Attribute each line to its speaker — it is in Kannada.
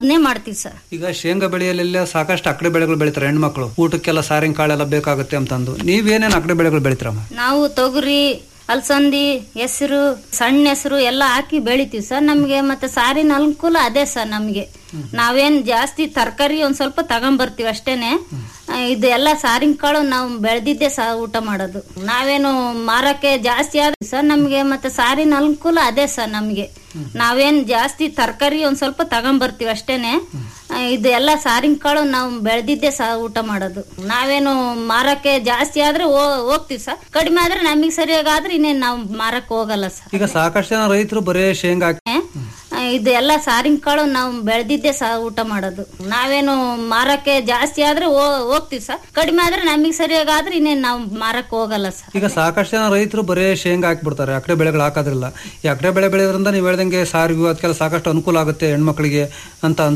Speaker 1: ಅದನ್ನೇ ಮಾಡ್ತೀವಿ ಸರ್
Speaker 2: ಈಗ ಶೇಂಗಾ ಬೆಳೆಯಲ್ಲೆಲ್ಲ ಸಾಕಷ್ಟು ಅಕಡೆ ಬೆಳೆಗಳು ಬೆಳಿತಾರೆ ಹೆಣ್ಮಕ್ಳು ಊಟಕ್ಕೆಲ್ಲ ಸಾರಿನ ಕಾಳೆಲ್ಲ ಬೇಕಾಗುತ್ತೆ ಅಂತಂದು ನೀವೇನೇನು ಅಕಡೆ ಬೆಳೆಗಳು ಬೆಳಿತೀರಮ್ಮ
Speaker 1: ನಾವು ತೊಗರಿ ಅಲಸಂದಿ ಹೆಸರು ಸಣ್ಣ ಹೆಸರು ಎಲ್ಲ ಹಾಕಿ ಬೆಳಿತೀವಿ ಸರ್ ನಮಗೆ ಮತ್ತೆ ಸಾರಿನ ಅನುಕೂಲ ಅದೇ ಸರ್ ನಮಗೆ ನಾವೇನ್ ಜಾಸ್ತಿ ತರಕಾರಿ ಒಂದ್ ಸ್ವಲ್ಪ ತಗೊಂಬರ್ತೀವಿ ಅಷ್ಟೇನೆ ಆ, ಇದು ಎಲ್ಲ ಸಾರಿನ ಕಾಳು ನಾವು ಬೆಳೆದಿದ್ದೆ ಸಹ ಊಟ ಮಾಡೋದು ನಾವೇನು ಮಾರಕ್ಕೆ ಜಾಸ್ತಿ ಆದ್ರೆ ಸರ್ ನಮಗೆ ಮತ್ತೆ ಸಾರಿನ ಅನುಕೂಲ ಅದೇ ಸರ್ ನಮಗೆ ನಾವೇನ್ ಜಾಸ್ತಿ ತರಕಾರಿ ಒಂದ್ ಸ್ವಲ್ಪ ತಗೊಂಬರ್ತೀವಿ ಅಷ್ಟೇನೆ ಆ, ಇದು ಎಲ್ಲ ಸಾರಿನ ಕಾಳು ನಾವು ಬೆಳೆದಿದ್ದೆ ಸಹ ಊಟ ಮಾಡೋದು ನಾವೇನು ಮಾರಕ್ಕೆ ಜಾಸ್ತಿ ಆದ್ರೆ ಹೋ- ಹೋಗ್ತೀವಿ ಸರ್ ಕಡಿಮೆ ಆದ್ರೆ ನಮಗೆ ಸರಿಯಾಗಾದ್ರೆ ಇನ್ನೇನು ನಾವು ಮಾರಕ್ಕೆ ಹೋಗಲ್ಲ ಸರ್
Speaker 2: ಈಗ ಸಾಕಷ್ಟು ಜನ ರೈತರು ಬರೇ ಶೇಂಗಾ ಹಾಕಿ
Speaker 1: ಆ, ಇದು ಎಲ್ಲ ಸಾರಿನ ಕಾಳು ನಾವು ಬೆಳೆದಿದ್ದೆ ಸಹ ಊಟ ಮಾಡೋದು ನಾವೇನು ಮಾರಕ್ಕೆ ಜಾಸ್ತಿ ಆದ್ರೆ ಹೋ- ಹೋಗ್ತೀವಿ ಸರ್ ಕಡಿಮೆ ಆದ್ರೆ ನಮಗೆ ಸರಿಯಾಗಾದ್ರೆ ಇನ್ನೇನು ನಾವು ಮಾರಕ್ಕೆ ಹೋಗಲ್ಲ ಸರ್
Speaker 2: ಈಗ ಸಾಕಷ್ಟು ಜನ ರೈತರು ಬರೇ ಶೇಂಗಾ ಹಾಕ್ಬಿಡ್ತಾರೆ ಅಕಡೆ ಬೆಳೆಗಳು ಹಾಕೋದ್ರಿಲ್ಲ ಈ ಅಕಡೆ ಬೆಳೆ ಬೆಳೆಯೋದ್ರಿಂದ ನೀವು ಹೇಳ್ದಂಗೆ ಸಾರಿಗೂ ಅದಕ್ಕೆಲ್ಲ ಸಾಕಷ್ಟು ಅನುಕೂಲ ಆಗುತ್ತೆ ಹೆಣ್ಮಕ್ಳಿಗೆ ಅಂತ